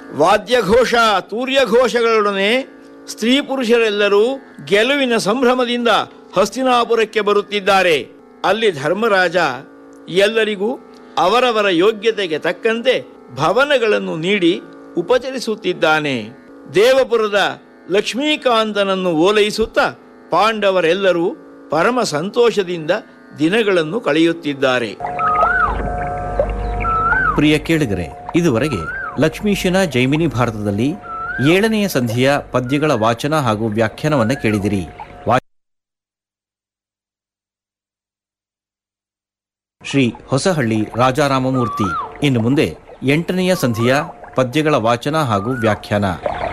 ವಾದ್ಯಘೋಷ ತೂರ್ಯಘೋಷಗಳೊಡನೆ ಸ್ತ್ರೀ ಪುರುಷರೆಲ್ಲರೂ ಗೆಲುವಿನ ಸಂಭ್ರಮದಿಂದ ಹಸ್ತಿನಾಪುರಕ್ಕೆ ಬರುತ್ತಿದ್ದಾರೆ ಅಲ್ಲಿ ಧರ್ಮರಾಜ ಎಲ್ಲರಿಗೂ ಅವರವರ ಯೋಗ್ಯತೆಗೆ ತಕ್ಕಂತೆ ಭವನಗಳನ್ನು ನೀಡಿ ಉಪಚರಿಸುತ್ತಿದ್ದಾನೆ ದೇವಪುರದ ಲಕ್ಷ್ಮೀಕಾಂತನನ್ನು ಓಲೈಸುತ್ತಾ ಪಾಂಡವರೆಲ್ಲರೂ ಪರಮ ಸಂತೋಷದಿಂದ ದಿನಗಳನ್ನು ಕಳೆಯುತ್ತಿದ್ದಾರೆ ಪ್ರಿಯ ಕೇಳಿಗರೆ ಇದುವರೆಗೆ ಲಕ್ಷ್ಮೀಶನ ಜೈಮಿನಿ ಭಾರತದಲ್ಲಿ ಏಳನೆಯ ಸಂಧಿಯ ಪದ್ಯಗಳ ವಾಚನ ಹಾಗೂ ವ್ಯಾಖ್ಯಾನವನ್ನು ಕೇಳಿದಿರಿ ವಾ- ಶ್ರೀ ಹೊಸಹಳ್ಳಿ ರಾಜಾರಾಮಮೂರ್ತಿ ಇನ್ನು ಮುಂದೆ ಎಂಟನೆಯ ಸಂಧಿಯ ಪದ್ಯಗಳ ವಾಚನ ಹಾಗೂ ವ್ಯಾಖ್ಯಾನ